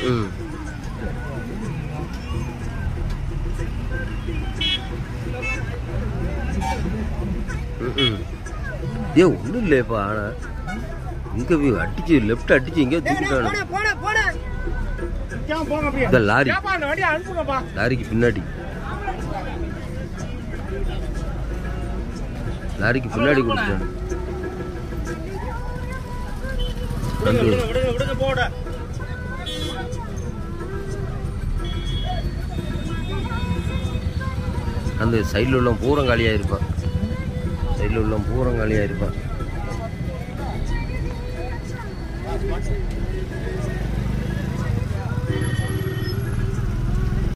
ம் ம் ஏ ஒன்றும் இல்லையப்பா ஆனால் இங்கே போய் அடிச்சு லெஃப்ட் அடிச்சு எங்கேயோ தூக்கிட்டானு நிக்காம போங்க அப்படியே இந்த லாரி ஏப்பா அந்த வண்டியை அனுப்புங்கப்பா லாரிக்கு பின்னாடி லாரிக்கு பின்னாடி கொடுத்தானு விடுங்க விடுங்க விடுங்க விடுங்க போட அந்த சைடில் உள்ள பூரம் காலியாக இருப்பான் சைடில் உள்ள பூரம் காலியாக இருப்பான்